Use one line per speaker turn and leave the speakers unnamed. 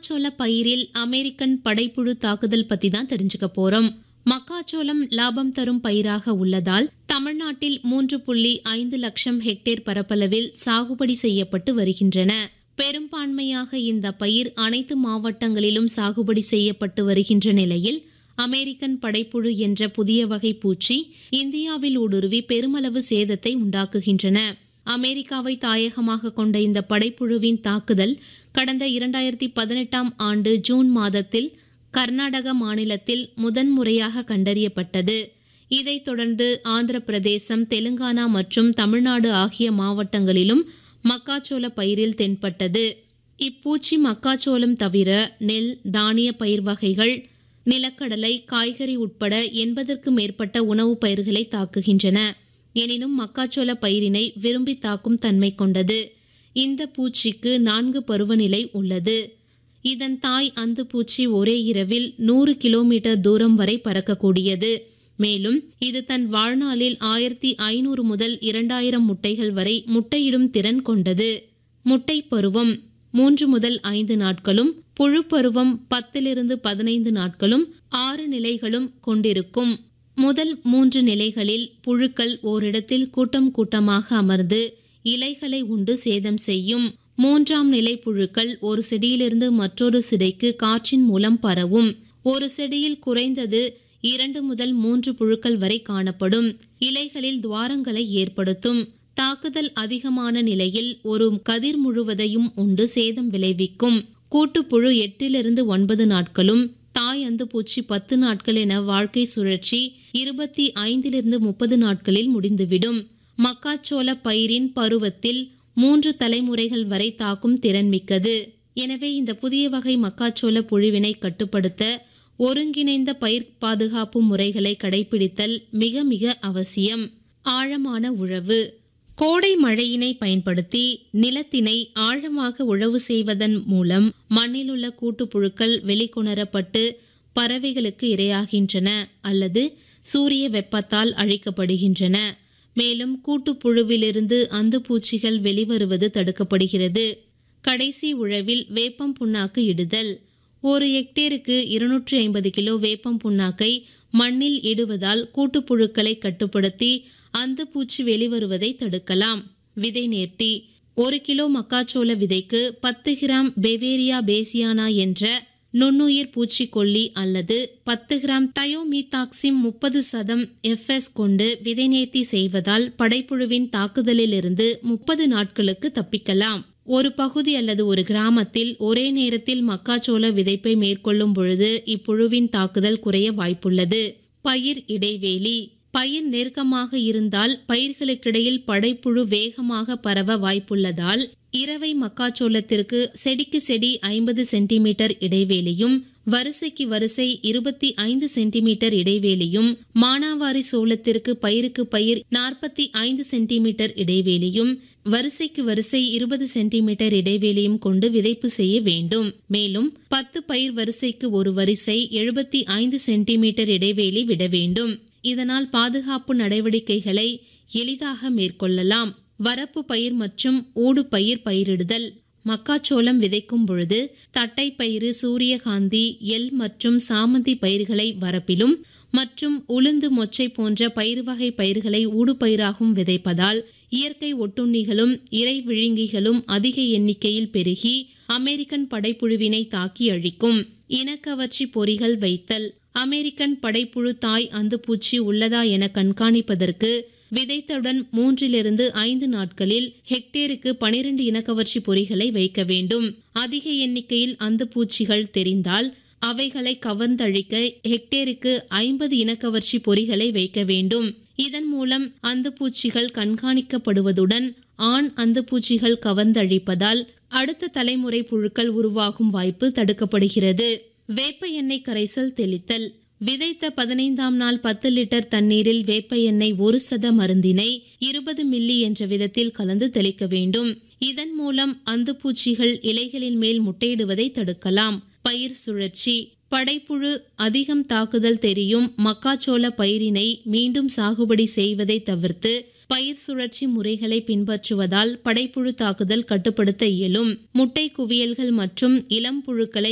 மக்காச்சோள பயிரில் அமெரிக்கன் படைப்புழு தாக்குதல் பத்தி தான் தெரிஞ்சுக்க போறோம் மக்காச்சோளம் லாபம் தரும் பயிராக உள்ளதால் தமிழ்நாட்டில் மூன்று புள்ளி ஐந்து லட்சம் ஹெக்டேர் பரப்பளவில் சாகுபடி செய்யப்பட்டு வருகின்றன பெரும்பான்மையாக இந்த பயிர் அனைத்து மாவட்டங்களிலும் சாகுபடி செய்யப்பட்டு வருகின்ற நிலையில் அமெரிக்கன் படைப்புழு என்ற புதிய வகை பூச்சி இந்தியாவில் ஊடுருவி பெருமளவு சேதத்தை உண்டாக்குகின்றன அமெரிக்காவை தாயகமாக கொண்ட இந்த படைப்புழுவின் தாக்குதல் கடந்த இரண்டாயிரத்தி பதினெட்டாம் ஆண்டு ஜூன் மாதத்தில் கர்நாடக மாநிலத்தில் முதன்முறையாக கண்டறியப்பட்டது இதைத் தொடர்ந்து ஆந்திர பிரதேசம் தெலுங்கானா மற்றும் தமிழ்நாடு ஆகிய மாவட்டங்களிலும் மக்காச்சோள பயிரில் தென்பட்டது இப்பூச்சி மக்காச்சோளம் தவிர நெல் தானிய பயிர் வகைகள் நிலக்கடலை காய்கறி உட்பட எண்பதற்கு மேற்பட்ட உணவுப் பயிர்களை தாக்குகின்றன எனினும் மக்காச்சோள பயிரினை விரும்பி தாக்கும் தன்மை கொண்டது இந்த பூச்சிக்கு நான்கு பருவநிலை உள்ளது இதன் தாய் அந்து பூச்சி ஒரே இரவில் நூறு கிலோமீட்டர் தூரம் வரை பறக்கக்கூடியது மேலும் இது தன் வாழ்நாளில் ஆயிரத்தி ஐநூறு முதல் இரண்டாயிரம் முட்டைகள் வரை முட்டையிடும் திறன் கொண்டது முட்டை பருவம் மூன்று முதல் ஐந்து நாட்களும் புழு பருவம் பத்திலிருந்து பதினைந்து நாட்களும் ஆறு நிலைகளும் கொண்டிருக்கும் முதல் மூன்று நிலைகளில் புழுக்கள் ஓரிடத்தில் கூட்டம் கூட்டமாக அமர்ந்து இலைகளை உண்டு சேதம் செய்யும் மூன்றாம் நிலை புழுக்கள் ஒரு செடியிலிருந்து மற்றொரு சிடைக்கு காற்றின் மூலம் பரவும் ஒரு செடியில் குறைந்தது இரண்டு முதல் மூன்று புழுக்கள் வரை காணப்படும் இலைகளில் துவாரங்களை ஏற்படுத்தும் தாக்குதல் அதிகமான நிலையில் ஒரு கதிர் முழுவதையும் உண்டு சேதம் விளைவிக்கும் கூட்டுப்புழு எட்டிலிருந்து ஒன்பது நாட்களும் தாய் அந்து பூச்சி பத்து நாட்கள் என வாழ்க்கை சுழற்சி இருபத்தி ஐந்திலிருந்து முப்பது நாட்களில் முடிந்துவிடும் மக்காச்சோள பயிரின் பருவத்தில் மூன்று தலைமுறைகள் வரை தாக்கும் திறன் மிக்கது எனவே இந்த புதிய வகை மக்காச்சோள புழுவினை கட்டுப்படுத்த ஒருங்கிணைந்த பயிர் பாதுகாப்பு முறைகளை கடைபிடித்தல் மிக மிக அவசியம் ஆழமான உழவு கோடை மழையினை பயன்படுத்தி நிலத்தினை ஆழமாக உழவு செய்வதன் மூலம் மண்ணிலுள்ள கூட்டுப்புழுக்கள் வெளிக்கொணரப்பட்டு பறவைகளுக்கு இரையாகின்றன அல்லது சூரிய வெப்பத்தால் அழிக்கப்படுகின்றன மேலும் கூட்டுப்புழுவிலிருந்து அந்து பூச்சிகள் வெளிவருவது தடுக்கப்படுகிறது கடைசி உழவில் வேப்பம் புண்ணாக்கு இடுதல் ஒரு ஹெக்டேருக்கு இருநூற்றி ஐம்பது கிலோ வேப்பம் புண்ணாக்கை மண்ணில் இடுவதால் கூட்டுப்புழுக்களை கட்டுப்படுத்தி அந்த பூச்சி வெளிவருவதை தடுக்கலாம் விதை நேர்த்தி ஒரு கிலோ மக்காச்சோள விதைக்கு பத்து கிராம் பெவேரியா பேசியானா என்ற நுண்ணுயிர் பூச்சிக்கொல்லி அல்லது பத்து கிராம் தயோமீதாக்சிம் முப்பது சதம் எஃப்எஸ் கொண்டு விதை நேர்த்தி செய்வதால் படைப்புழுவின் தாக்குதலிலிருந்து முப்பது நாட்களுக்கு தப்பிக்கலாம் ஒரு பகுதி அல்லது ஒரு கிராமத்தில் ஒரே நேரத்தில் மக்காச்சோள விதைப்பை மேற்கொள்ளும் பொழுது இப்புழுவின் தாக்குதல் குறைய வாய்ப்புள்ளது பயிர் இடைவேளி பயிர் நெருக்கமாக இருந்தால் பயிர்களுக்கிடையில் படைப்புழு வேகமாக பரவ வாய்ப்புள்ளதால் இரவை மக்காச்சோளத்திற்கு செடிக்கு செடி ஐம்பது சென்டிமீட்டர் இடைவேளியும் வரிசைக்கு வரிசை இருபத்தி ஐந்து சென்டிமீட்டர் இடைவேளியும் மானாவாரி சோளத்திற்கு பயிருக்கு பயிர் நாற்பத்தி ஐந்து சென்டிமீட்டர் இடைவேளியும் வரிசைக்கு வரிசை இருபது சென்டிமீட்டர் இடைவேளியும் கொண்டு விதைப்பு செய்ய வேண்டும் மேலும் பத்து பயிர் வரிசைக்கு ஒரு வரிசை எழுபத்தி ஐந்து சென்டிமீட்டர் இடைவேளி விட வேண்டும் இதனால் பாதுகாப்பு நடவடிக்கைகளை எளிதாக மேற்கொள்ளலாம் வரப்பு பயிர் மற்றும் ஊடு பயிர் பயிரிடுதல் மக்காச்சோளம் விதைக்கும் பொழுது தட்டை பயிறு சூரியகாந்தி எல் மற்றும் சாமந்தி பயிர்களை வரப்பிலும் மற்றும் உளுந்து மொச்சை போன்ற பயிர் வகை பயிர்களை ஊடுபயிராகவும் விதைப்பதால் இயற்கை ஒட்டுண்ணிகளும் இறை விழுங்கிகளும் அதிக எண்ணிக்கையில் பெருகி அமெரிக்கன் படைப்புழுவினை தாக்கி அழிக்கும் இனக்கவர்ச்சி பொறிகள் வைத்தல் அமெரிக்கன் படைப்புழு தாய் அந்துப்பூச்சி உள்ளதா என கண்காணிப்பதற்கு விதைத்தவுடன் மூன்றிலிருந்து ஐந்து நாட்களில் ஹெக்டேருக்கு பனிரெண்டு இனக்கவர்ச்சி பொறிகளை வைக்க வேண்டும் அதிக எண்ணிக்கையில் அந்த பூச்சிகள் தெரிந்தால் அவைகளை கவர்ந்தழிக்க ஹெக்டேருக்கு ஐம்பது இனக்கவர்ச்சி பொறிகளை வைக்க வேண்டும் இதன் மூலம் அந்த பூச்சிகள் கண்காணிக்கப்படுவதுடன் ஆண் அந்த பூச்சிகள் கவர்ந்தழிப்பதால் அடுத்த தலைமுறை புழுக்கள் உருவாகும் வாய்ப்பு தடுக்கப்படுகிறது வேப்ப எண்ணெய் கரைசல் தெளித்தல் விதைத்த பதினைந்தாம் நாள் பத்து லிட்டர் தண்ணீரில் வேப்ப எண்ணெய் ஒரு சத மருந்தினை இருபது மில்லி என்ற விதத்தில் கலந்து தெளிக்க வேண்டும் இதன் மூலம் அந்து பூச்சிகள் இலைகளின் மேல் முட்டையிடுவதை தடுக்கலாம் பயிர் சுழற்சி படைப்புழு அதிகம் தாக்குதல் தெரியும் மக்காச்சோள பயிரினை மீண்டும் சாகுபடி செய்வதை தவிர்த்து பயிர் சுழற்சி முறைகளை பின்பற்றுவதால் படைப்புழு தாக்குதல் கட்டுப்படுத்த இயலும் முட்டை குவியல்கள் மற்றும் இளம் புழுக்களை